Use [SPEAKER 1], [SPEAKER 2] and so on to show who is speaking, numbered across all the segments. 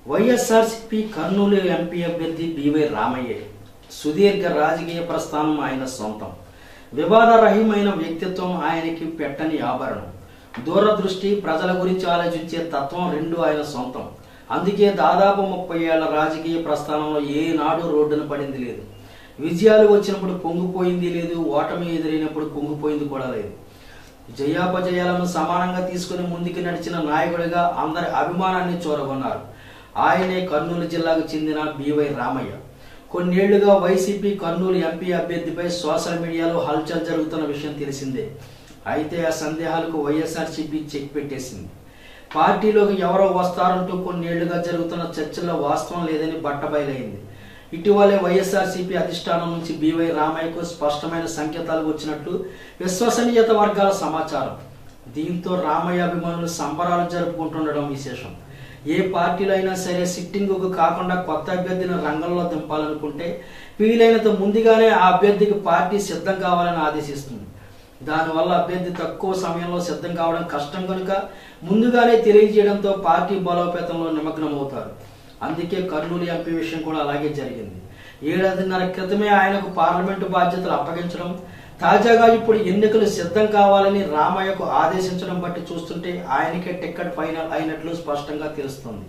[SPEAKER 1] YSRCP Kurnool MP అభ్యర్థి బివై రామయ్య సుదీర్ఘ రాజకీయ ప్రస్థానం ఆయన సొంతం వివాదరహితమైన వ్యక్తిత్వం ఆయనకి పెట్టని ఆభరణం దూరదృష్టి ప్రజల గురించి ఆలోచించే తత్వం రెండు ఆయన సొంతం అందుకే దాదాపు ముప్పై ఏళ్ల రాజకీయ ప్రస్థానంలో ఏనాడు రోడ్డున పడింది లేదు విజయాలు వచ్చినప్పుడు పొంగిపోయింది లేదు ఓటమి ఎదురైనప్పుడు కుంగిపోయింది కూడా లేదు జయాపజయాలను సమానంగా తీసుకుని ముందుకు నడిచిన నాయకుడిగా అందరి అభిమానాన్ని చూరగొన్నారు ఆయనే కర్నూలు జిల్లాకు చెందిన బివై రామయ్య కొన్నేళ్లుగా వైసీపీ కర్నూలు ఎంపీ అభ్యర్థిపై సోషల్ మీడియాలో హల్చల్ జరుగుతున్న విషయం తెలిసిందే అయితే ఆ సందేహాలకు వైఎస్ఆర్సీపీ చెక్ పెట్టేసింది పార్టీలోకి ఎవరో వస్తారంటూ కొన్నేళ్లుగా జరుగుతున్న చర్చల్లో వాస్తవం లేదని బట్టబయలైంది ఇటీవలే వైఎస్ఆర్సీపీ అధిష్టానం నుంచి బీవై రామయ్యకు స్పష్టమైన సంకేతాలు వచ్చినట్లు విశ్వసనీయత వర్గాల సమాచారం దీంతో రామయ్య అభిమానులు సంబరాలు జరుపుకుంటుండడం విశేషం ఏ పార్టీలో అయినా సరే సిట్టింగుకు కాకుండా కొత్త అభ్యర్థిని రంగంలో దింపాలనుకుంటే వీలైనంత ముందుగానే ఆ అభ్యర్థికి పార్టీ సిద్ధం కావాలని ఆదేశిస్తుంది దానివల్ల అభ్యర్థి తక్కువ సమయంలో సిద్ధం కావడం కష్టం కనుక ముందుగానే తెలియజేయడంతో పార్టీ బలోపేతంలో నిమగ్నమవుతారు అందుకే కర్నూలు ఎంపీ విషయం కూడా అలాగే జరిగింది ఏడాదిన్నర క్రితమే ఆయనకు పార్లమెంటు బాధ్యతలు అప్పగించడం తాజాగా ఇప్పుడు ఎన్నికలు సిద్ధం కావాలని రామయ్యకు ఆదేశించడం బట్టి చూస్తుంటే ఆయనకే టిక్కెట్ ఫైనల్ అయినట్లు స్పష్టంగా తెలుస్తుంది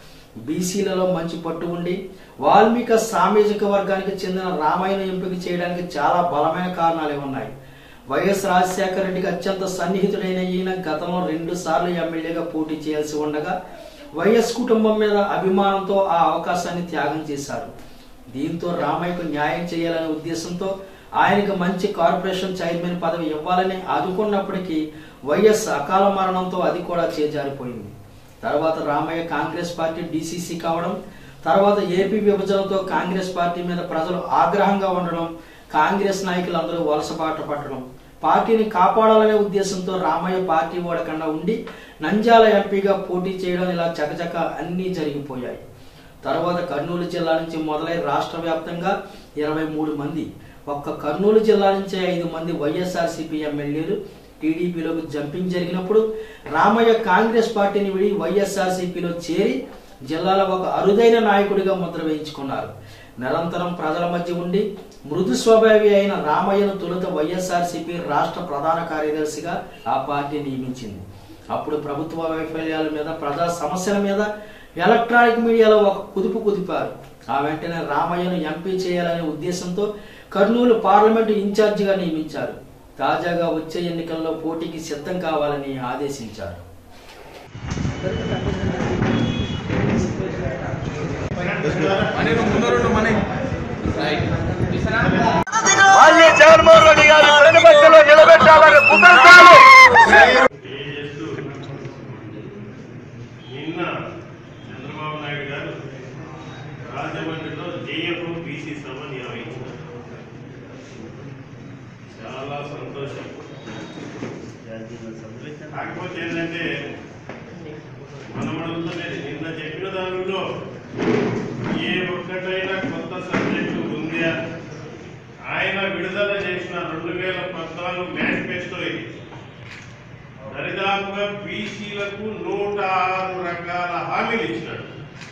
[SPEAKER 1] బీసీలలో మంచి పట్టు ఉండి వాల్మీక సామాజిక వర్గానికి చెందిన రామాయణ ఎంపిక చేయడానికి చాలా బలమైన కారణాలే ఉన్నాయి వైఎస్ రాజశేఖర రెడ్డికి అత్యంత సన్నిహితుడైన ఈయన గతంలో రెండు సార్లు ఎమ్మెల్యేగా పోటీ చేయాల్సి ఉండగా వైఎస్ కుటుంబం మీద అభిమానంతో ఆ అవకాశాన్ని త్యాగం చేశారు దీంతో రామయ్యకు న్యాయం చేయాలనే ఉద్దేశంతో ఆయనకు మంచి కార్పొరేషన్ చైర్మన్ పదవి ఇవ్వాలని అనుకున్నప్పటికీ వైఎస్ అకాల మరణంతో అది కూడా చేజారిపోయింది తర్వాత రామయ్య కాంగ్రెస్ పార్టీ డీసీసీ కావడం తర్వాత ఏపీ విభజనతో కాంగ్రెస్ పార్టీ మీద ప్రజలు ఆగ్రహంగా ఉండడం కాంగ్రెస్ నాయకులందరూ వలసబాట పట్టడం పార్టీని కాపాడాలనే ఉద్దేశంతో రామయ్య పార్టీ ఓడకుండా ఉండి నంద్యాల ఎంపీగా పోటీ చేయడం ఇలా చకచక అన్నీ జరిగిపోయాయి తర్వాత కర్నూలు జిల్లా నుంచి మొదలై రాష్ట్ర వ్యాప్తంగా ఇరవై మూడు మంది ఒక్క కర్నూలు జిల్లా నుంచే ఐదు మంది వైఎస్ఆర్సీపీ ఎమ్మెల్యేలు టీడీపీలోకి జంపింగ్ జరిగినప్పుడు రామయ్య కాంగ్రెస్ పార్టీని విడి వైఎస్ఆర్సీపీలో చేరి జిల్లాలో ఒక అరుదైన నాయకుడిగా ముద్ర వేయించుకున్నారు నిరంతరం ప్రజల మధ్య ఉండి మృదు స్వభావి అయిన రామయ్యను తొలుత వైఎస్ఆర్సీపీ రాష్ట్ర ప్రధాన కార్యదర్శిగా ఆ పార్టీ నియమించింది అప్పుడు ప్రభుత్వ వైఫల్యాల మీద ప్రజా సమస్యల మీద ఎలక్ట్రానిక్ మీడియాలో ఒక కుదుపు కుదిపారు ఆ వెంటనే రామయ్యను ఎంపీ చేయాలనే ఉద్దేశంతో కర్నూలు పార్లమెంటు ఇన్ఛార్జిగా నియమించారు తాజాగా వచ్చే ఎన్నికల్లో పోటీకి సిద్ధం కావాలని ఆదేశించారు
[SPEAKER 2] మళ్ళీ జగన్మోహన్ రెడ్డి గారు ప్రతిపక్షంలో నిలబెట్టాలని కుదరతాలు
[SPEAKER 3] తెలియజేస్తూ నిన్న చంద్రబాబు నాయుడు గారు రాజమండ్రిలో జేఎఫ్ బీసీ సభ నిర్వహించారు చాలా సంతోషం కాకపోతే ఏంటంటే మనం అడుగుతున్నది నిన్న చెప్పిన దానిలో ఏ ఒక్కటైనా కొత్త సబ్జెక్టు ఉందా ఆయన విడుదల చేసిన రెండు వేల పద్నాలుగు మేనిఫెస్టో ఇది దరిదాపుగా బీసీలకు నూట ఆరు రకాల హామీలు ఇచ్చినాడు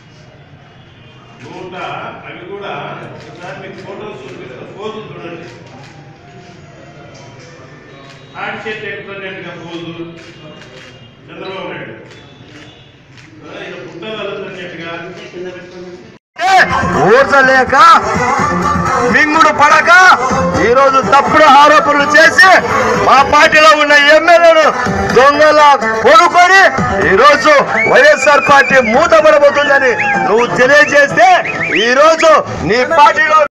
[SPEAKER 3] నూట అవి కూడా ఒకసారి మీకు ఫోటోస్ చూపిస్తా పోజు చూడండి హార్ట్ షేట్ ఎక్కుతున్నట్టుగా పోజు చంద్రబాబు నాయుడు ఆ, ఇక పుట్టదలుతున్నట్టుగా
[SPEAKER 2] ఊర్చలేక మింగుడు పడక ఈ రోజు తప్పుడు ఆరోపణలు చేసి మా పార్టీలో ఉన్న ఎమ్మెల్యేలు దొంగల కొనుక్కొని ఈ రోజు వైఎస్ఆర్ పార్టీ మూతపడబోతుందని నువ్వు తెలియజేస్తే ఈ రోజు నీ పార్టీలో